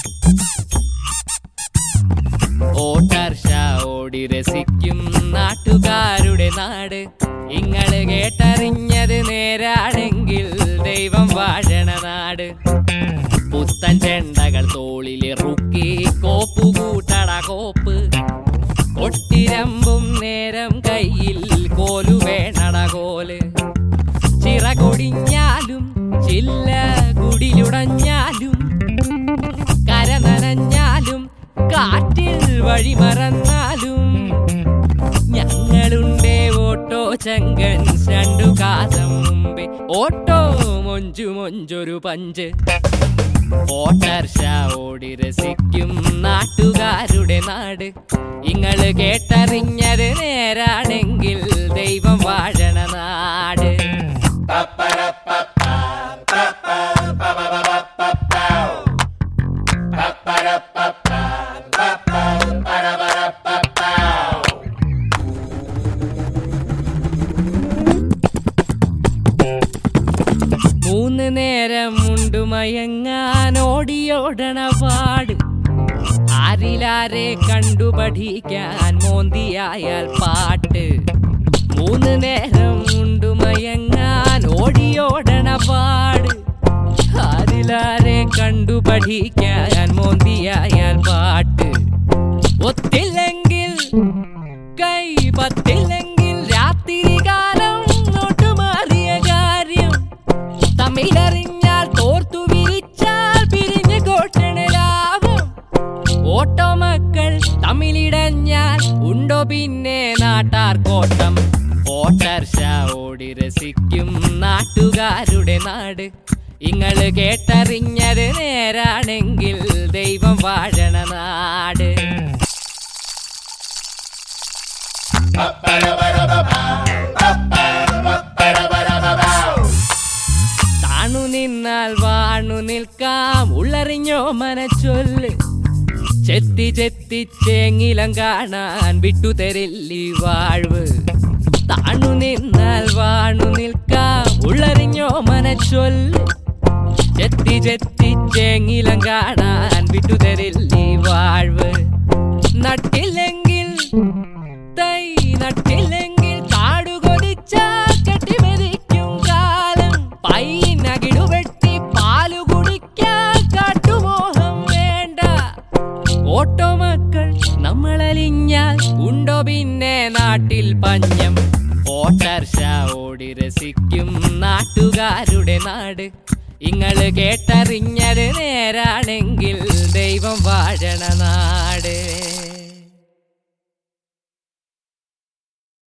ഓട്ടർഷ ഓടി രസിക്കും നാട്ടുകാരുടെ നാട് ഇങ്ങള് കേട്ടറിഞ്ഞത് നേരാണെങ്കിൽ ദൈവം വാഴണ നാട് പുത്തൻ ചെണ്ടകൾ തോളിലിറുക്കി കോപ്പു കൂട്ടട കോപ്പ് കൊട്ടിരമ്പും നേരം കയ്യിൽ കോലു വേണട കോല് ചിറകൊടിഞ്ഞാലും ചില്ല കുടിലുടഞ്ഞാലും കര നനഞ്ഞാലും കാറ്റിൽ വഴിമറന്നാലും ഞങ്ങളുണ്ടേ ഓട്ടോ ചങ്കൻ രണ്ടു കാതം മുമ്പേ ഓട്ടോ മൊഞ്ചു മൊഞ്ചൊരു പഞ്ച് ഓട്ടർഷ ഓടി രസിക്കും നാട്ടുകാരുടെ നാട് ഇങ്ങള് കേട്ടറിഞ്ഞത് നേരാണെങ്കിൽ ദൈവം വാഴണ നാട് മൂന്ന് നേരം മുണ്ടു മയങ്ങാൻ ഓടിയോടണ പാട് ആരിലാരെ കണ്ടു പഠിക്കാൻ മോന്തിയായാൽ പാട്ട് മൂന്ന് നേരം മുണ്ടു മയങ്ങാൻ ഓടിയോടണ പാട് ആരിലാരെ കണ്ടു പഠിക്കാൻ മോന്തിയായാൽ പാട്ട് ഒത്തില്ലെങ്കിൽ കൈ പത്തില്ലെങ്കിൽ രാത്രി കാലം നോട്ടുമാറിയ കാര്യം തമിഴറിഞ്ഞാൽ തോർത്തു വിരിച്ചാൽ പിരിഞ്ഞു കോട്ടണ ലാഭം ഓട്ടോ മക്കൾ തമിഴിടഞ്ഞാൽ ഉണ്ടോ പിന്നെ നാട്ടാർ കോട്ടം ഓട്ടർഷ ഓടി രസിക്കും നാട്ടുകാരുടെ നാട് ഇങ്ങള് കേട്ടറിഞ്ഞത് നേരാണെങ്കിൽ ദൈവം വാഴണ നാട് താണു നിന്നാൽ വാണു നിൽക്കാം ഉള്ളറിഞ്ഞോ മനച്ചൊല്ല് ചെത്തി ചെത്തി ചേങ്ങിലം കാണാൻ വിട്ടുതരില്ലി വാഴ്വ് താണു നിന്നാൽ വാണു നിൽക്കാം ഉള്ളറിഞ്ഞോ മനച്ചൊല്ല് ചെത്തി ചെത്തി ചേങ്ങിലം കാണാൻ വിട്ടുതരില്ലി വാഴ്വ് നട്ടില്ലെങ്കിൽ തൈ നട്ടില്ലെങ്കിൽ കാടുകൊതിച്ച കെട്ടിമെതിക്കും കാലം പൈനകിടു വെട്ടി പാലു കുടിക്കാൻ കാട്ടുമോഹം വേണ്ട ഓട്ടോ മക്കൾ നമ്മളലിഞ്ഞാൽ ഉണ്ടോ പിന്നെ നാട്ടിൽ പഞ്ഞം ഓട്ടർഷ ഓടി രസിക്കും നാട്ടുകാരുടെ നാട് ഇങ്ങള് കേട്ടറിഞ്ഞത് നേരാണെങ്കിൽ ദൈവം വാഴണ നാട്